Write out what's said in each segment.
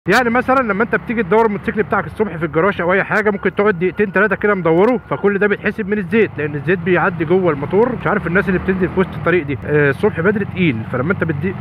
يعني مثلا لما انت بتيجي تدور الموتوسيكل بتاعك الصبح في الجراج او اي حاجه ممكن تقعد دقيقتين ثلاثه كده مدوره فكل ده بيتحسب من الزيت لان الزيت بيعدي جوه الموتور مش عارف الناس اللي بتنزل في وسط الطريق دي آه، الصبح بدري تقيل فلما انت بتدي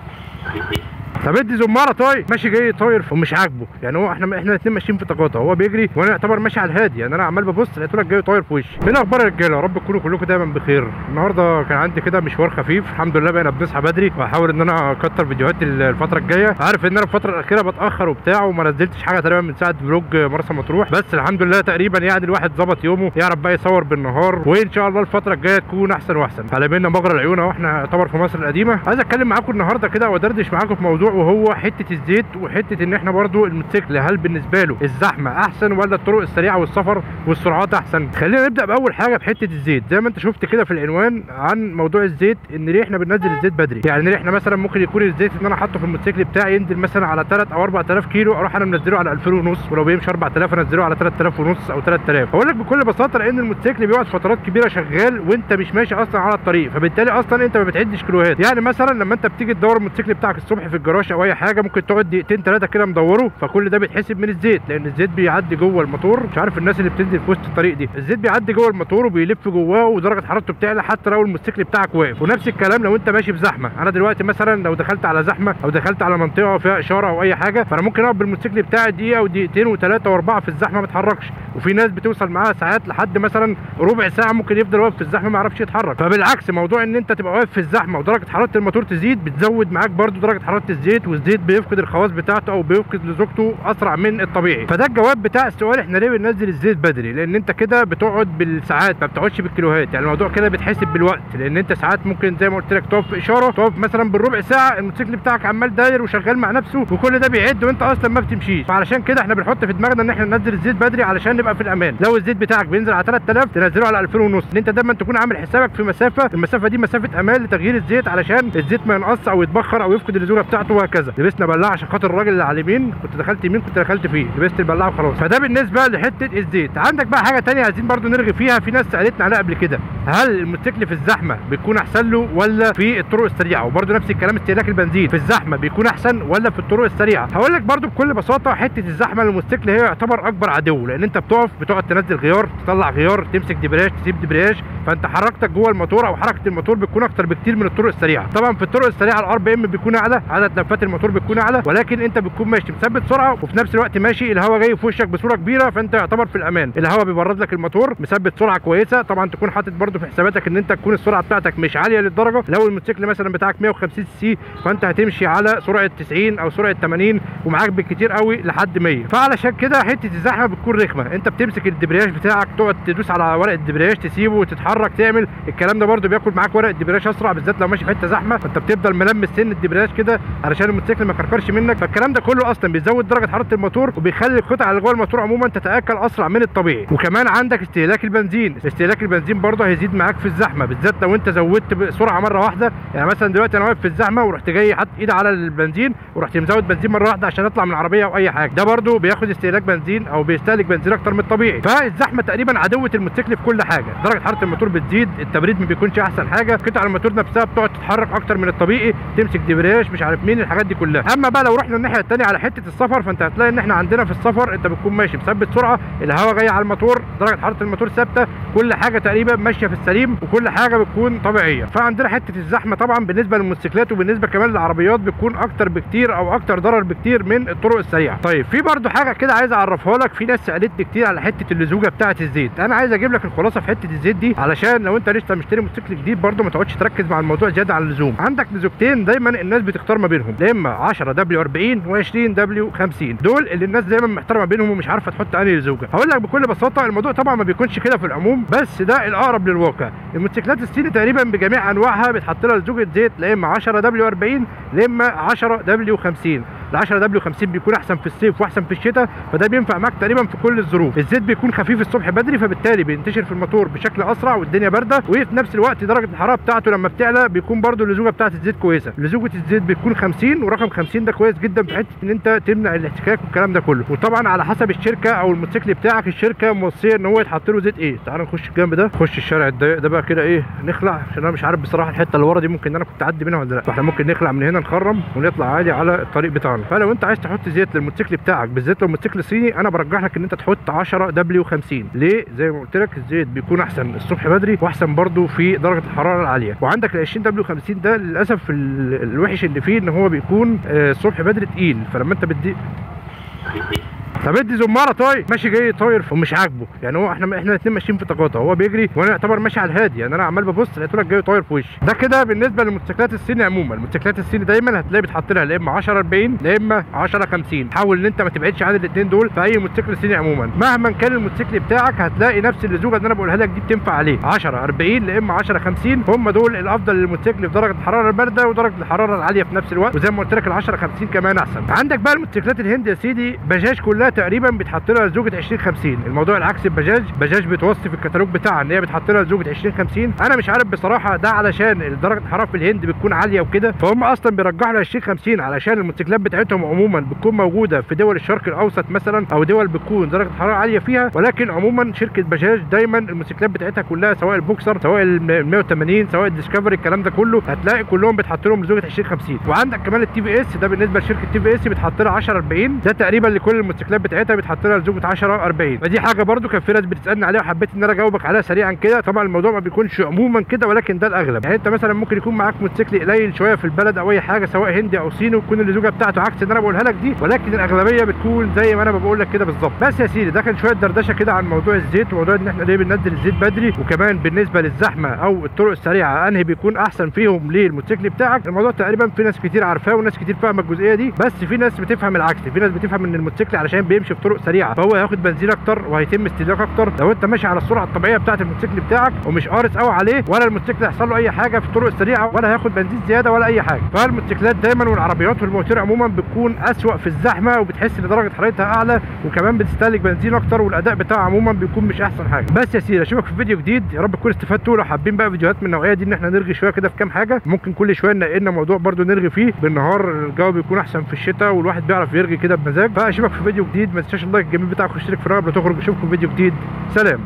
طب ادي زماره طيب ماشي جاي طاير ومش عاجبه يعني هو احنا احنا الاثنين ماشيين في تقاطع هو بيجري وانا يعتبر ماشي على الهادي يعني انا عمال ببص لقيته لك جاي طاير في وشي ايه الاخبار يا رجاله يا رب تكونوا كلكم دايما بخير النهارده كان عندي كده مشوار خفيف الحمد لله بقينا بنصحى بدري وهحاول ان انا اكتر فيديوهات الفتره الجايه عارف ان انا الفتره الاخيره بتاخر وبتاع وما نزلتش حاجه تقريبا من ساعه فلوج مرسى مطروح بس الحمد لله تقريبا يعني الواحد ظبط يومه يعرف بقى يصور بالنهار وان شاء الله الفتره الجايه تكون احسن واحسن على بينا مجرى العيون اهو احنا يعتبر في مصر القديمه عايز اتكلم معاكم النهارده كده وادردش معاكم في موضوع وهو حته الزيت وحته ان احنا برضو الموتوسيكل هل بالنسبه له الزحمه احسن ولا الطرق السريعه والسفر والسرعات احسن خلينا نبدا باول حاجه بحته الزيت زي ما انت شفت كده في العنوان عن موضوع الزيت ان ليه احنا بننزل الزيت بدري يعني ليه احنا مثلا ممكن يكون الزيت ان انا حاطه في الموتوسيكل بتاعي ينزل مثلا على 3 او 4000 كيلو اروح انا منزله على 2000 ونص ولو بيمشي 4000 انزله على 3000 ونص او 3000 هقول لك بكل بساطه لان الموتوسيكل بيقعد فترات كبيره شغال وانت مش ماشي اصلا على الطريق فبالتالي اصلا انت ما بتعدش كيلوهات يعني مثلا لما انت بتيجي تدور الموتوسيكل بتاعك الصبح في الجراج او اي حاجه ممكن تقعد دقيقتين ثلاثه كده مدوره فكل ده بيتحسب من الزيت لان الزيت بيعدي جوه الموتور مش عارف الناس اللي بتنزل في وسط الطريق دي الزيت بيعدي جوه الموتور وبيلف جواه ودرجه حرارته بتعلى حتى لو الموتوسيكل بتاعك واقف ونفس الكلام لو انت ماشي في زحمه انا دلوقتي مثلا لو دخلت على زحمه او دخلت على منطقه فيها اشاره او اي حاجه فانا ممكن اقف بالموتوسيكل بتاعي دقيقه ودقيقتين وثلاثه واربعه في الزحمه ما اتحركش وفي ناس بتوصل معاها ساعات لحد مثلا ربع ساعه ممكن يفضل واقف في الزحمه ما يعرفش يتحرك فبالعكس موضوع ان انت تبقى واقف في الزحمه ودرجه حراره الموتور تزيد بتزود معاك برده درجه حراره الزيت والزيت بيفقد الخواص بتاعته او بيفقد لزوجته اسرع من الطبيعي فده الجواب بتاع السؤال احنا ليه بننزل الزيت بدري لان انت كده بتقعد بالساعات ما بتقعدش بالكيلوهات يعني الموضوع كده بيتحسب بالوقت لان انت ساعات ممكن زي ما قلت لك تقف في اشاره تقف مثلا بالربع ساعه الموتوسيكل بتاعك عمال داير وشغال مع نفسه وكل ده بيعد وانت اصلا ما بتمشيش فعلشان كده احنا بنحط في دماغنا ان احنا ننزل الزيت بدري علشان نبقى في الامان لو الزيت بتاعك بينزل على 3000 تنزله على 2000 ونص ان انت دايما تكون عامل حسابك في مسافه المسافه دي مسافه امان لتغيير الزيت علشان الزيت ما ينقص او يتبخر او يفقد اللزوجه بتاعته وهكذا لبسنا بلاعه عشان خاطر الراجل اللي على اليمين كنت دخلت يمين كنت دخلت فيه لبست البلاعه وخلاص فده بالنسبه لحته الزيت عندك بقى حاجه ثانيه عايزين برضو نرغي فيها في ناس سالتنا عليها قبل كده هل الموتوسيكل في الزحمه بيكون احسن له ولا في الطرق السريعه وبرضو نفس الكلام استهلاك البنزين في الزحمه بيكون احسن ولا في الطرق السريعه هقول لك برضو بكل بساطه حته الزحمه للموتوسيكل هي يعتبر اكبر عدو لان انت بتقف بتقعد تنزل غيار تطلع غيار تمسك دبرياج تسيب دبرياج فانت حركتك جوه الموتور او حركه الموتور بتكون اكتر بكتير من الطرق السريعه طبعا في الطرق السريعه الار بي ام بيكون اعلى عدد لفات الموتور بيكون اعلى ولكن انت بتكون ماشي مثبت سرعه وفي نفس الوقت ماشي الهواء جاي في وشك بصوره كبيره فانت يعتبر في الامان الهواء بيبرد لك الموتور مثبت سرعه كويسه طبعا تكون حاطط برده في حساباتك ان انت تكون السرعه بتاعتك مش عاليه للدرجه لو الموتوسيكل مثلا بتاعك 150 سي فانت هتمشي على سرعه 90 او سرعه 80 ومعاك بالكتير قوي لحد 100 فعلشان كده حته الزحمه بتكون رخمه انت بتمسك الدبرياج بتاعك تقعد تدوس على ورق الدبرياج تسيبه وتتحرك تعمل الكلام ده برده بياكل معاك ورق الدبرياج اسرع بالذات لو ماشي في حته زحمه فانت بتفضل ملمس سن الدبرياج كده علشان الموتوسيكل ما يكركرش منك فالكلام ده كله اصلا بيزود درجه حراره الموتور وبيخلي القطع اللي جوه الموتور عموما تتاكل اسرع من الطبيعي وكمان عندك استهلاك البنزين استهلاك البنزين برضه هيزيد معاك في الزحمه بالذات لو انت زودت بسرعه مره واحده يعني مثلا دلوقتي انا واقف في الزحمه ورحت جاي حاطط ايدي على البنزين ورحت مزود بنزين مره واحده عشان اطلع من العربيه او اي حاجه ده برضه بياخد استهلاك بنزين او بيستهلك بنزين اكتر من الطبيعي فالزحمه تقريبا عدوه الموتوسيكل في كل حاجه درجه حراره الموتور بتزيد التبريد ما بيكونش احسن حاجه قطع الموتور نفسها بتقعد تتحرك اكتر من الطبيعي تمسك دبرياج مش عارف مين الحاجات دي كلها اما بقى لو رحنا الناحيه الثانيه على حته السفر فانت هتلاقي ان احنا عندنا في السفر انت بتكون ماشي مثبت سرعه الهواء جاي على الموتور درجه حراره الموتور ثابته كل حاجه تقريبا ماشيه في السليم وكل حاجه بتكون طبيعيه فعندنا حته الزحمه طبعا بالنسبه للموتوسيكلات وبالنسبه كمان للعربيات بتكون اكتر بكتير او اكتر ضرر بكتير من الطرق السريعه طيب في برده حاجه كده عايز اعرفها لك في ناس سالتني كتير على حته اللزوجه بتاعه الزيت انا عايز اجيب لك الخلاصه في حته الزيت دي علشان لو انت لسه مشتري موتوسيكل جديد برده ما تقعدش تركز مع الموضوع زياده عن اللزوم عندك لزوجتين دايما الناس بتختار ما بينهم يا اما 10 دبليو 40 و20 دبليو 50 دول اللي الناس دايما محترمه بينهم ومش عارفه تحط انهي لزوجه هقول لك بكل بساطه الموضوع طبعا ما بيكونش كده في العموم بس ده الاقرب للواقع الموتوسيكلات الصيني تقريبا بجميع انواعها بيتحط لها لزوجه زيت لا اما 10 دبليو 40 لا اما 10 دبليو 50 ال 10 دبليو 50 بيكون احسن في الصيف واحسن في الشتاء فده بينفع معاك تقريبا في كل الظروف الزيت بيكون خفيف الصبح بدري فبالتالي بينتشر في الموتور بشكل اسرع والدنيا بارده وفي نفس الوقت درجه الحراره بتاعته لما بتعلى بيكون برده اللزوجه بتاعه الزيت كويسه لزوجه الزيت بتكون 50 ورقم 50 ده كويس جدا في حته ان انت تمنع الاحتكاك والكلام ده كله وطبعا على حسب الشركه او الموتوسيكل بتاعك الشركه موصيه ان هو يتحط له زيت ايه تعال نخش الجنب ده نخش الشارع الضيق ده بقى كده ايه نخلع عشان انا مش عارف بصراحه الحته اللي ورا دي ممكن انا كنت اعدي منها ولا لا فاحنا ممكن نخلع من هنا نخرم ونطلع عادي على الطريق بتاعنا مثلا فلو انت عايز تحط زيت للموتوسيكل بتاعك بالذات لو موتوسيكل صيني انا برجح لك ان انت تحط 10 دبليو 50 ليه زي ما قلت لك الزيت بيكون احسن الصبح بدري واحسن برده في درجه الحراره العاليه وعندك ال 20 دبليو 50 ده للاسف ال- الوحش اللي فيه ان هو بيكون آه، الصبح بدري تقيل فلما انت بتدي طب ادي زماره طيب ماشي جاي طاير ومش عاجبه يعني هو احنا احنا الاثنين ماشيين في تقاطع هو بيجري وانا يعتبر ماشي على الهادي يعني انا عمال ببص لقيته لك جاي طاير في وشي ده كده بالنسبه للموتوسيكلات الصيني عموما الموتوسيكلات الصيني دايما هتلاقي بتحط لها يا اما 10 40 يا اما 10 50 حاول ان انت ما تبعدش عن الاثنين دول في اي موتوسيكل صيني عموما مهما كان الموتوسيكل بتاعك هتلاقي نفس اللزوجه اللي انا بقولها لك دي بتنفع عليه 10 40 يا اما 10 50 هم دول الافضل للموتوسيكل في درجه الحراره البارده ودرجه الحراره العاليه في نفس الوقت وزي ما قلت لك ال 10 50 كمان احسن عندك بقى الموتوسيكلات الهند يا سيدي بجاج كلها تقريبا بتحط لها زوجة 20 50 الموضوع العكس ببجاج بجاج بتوصي في الكتالوج بتاعها ان هي بتحط لها زوجة 20 50 انا مش عارف بصراحه ده علشان درجه الحراره في الهند بتكون عاليه وكده فهم اصلا بيرجحوا ل 20 50 علشان الموتوسيكلات بتاعتهم عموما بتكون موجوده في دول الشرق الاوسط مثلا او دول بتكون درجه الحراره عاليه فيها ولكن عموما شركه بجاج دايما الموتوسيكلات بتاعتها كلها سواء البوكسر سواء ال 180 سواء الديسكفري الكلام ده كله هتلاقي كلهم بتحط لهم زوجة 20 50 وعندك كمان التي في اس ده بالنسبه لشركه تي في اس بتحط لها 10 40 ده تقريبا لكل الموتوسيكلات بتاعتها بتحط لها زوجة 10 40 فدي حاجه برده كان في ناس بتسالني عليها وحبيت ان انا اجاوبك عليها سريعا كده طبعا الموضوع ما بيكونش عموما كده ولكن ده الاغلب يعني انت مثلا ممكن يكون معاك موتوسيكل قليل شويه في البلد او اي حاجه سواء هندي او صيني وتكون اللزوجه بتاعته عكس اللي انا بقولها لك دي ولكن الاغلبيه بتكون زي ما انا بقول لك كده بالظبط بس يا سيدي ده كان شويه دردشه كده عن موضوع الزيت وموضوع ان احنا ليه بننزل الزيت بدري وكمان بالنسبه للزحمه او الطرق السريعه انهي بيكون احسن فيهم للموتوسيكل بتاعك الموضوع تقريبا في ناس كتير عارفاه وناس كتير فاهمه الجزئيه دي بس في ناس بتفهم العكس في ناس بتفهم ان الموتوسيكل علشان بيمشي في طرق سريعه فهو هياخد بنزين اكتر وهيتم استهلاك اكتر لو انت ماشي على السرعه الطبيعيه بتاعه الموتوسيكل بتاعك ومش قارص قوي عليه ولا الموتوسيكل هيحصل له اي حاجه في الطرق السريعه ولا هياخد بنزين زياده ولا اي حاجه فالموتوسيكلات دايما والعربيات والمواتير عموما بتكون اسوأ في الزحمه وبتحس ان درجه حرارتها اعلى وكمان بتستهلك بنزين اكتر والاداء بتاعها عموما بيكون مش احسن حاجه بس يا سيدي اشوفك في فيديو جديد يا رب تكونوا استفدتوا لو حابين بقى فيديوهات من النوعيه دي ان احنا نرغي شويه كده في كام حاجه ممكن كل شويه نلاقي لنا موضوع برده نرغي فيه بالنهار الجو بيكون احسن في الشتاء والواحد بيعرف يرغي كده بمزاج فاشوفك في فيديو جديد ما تنساش اللايك الجميل بتاعك واشترك في الرابط تخرج اشوفكم في فيديو جديد سلام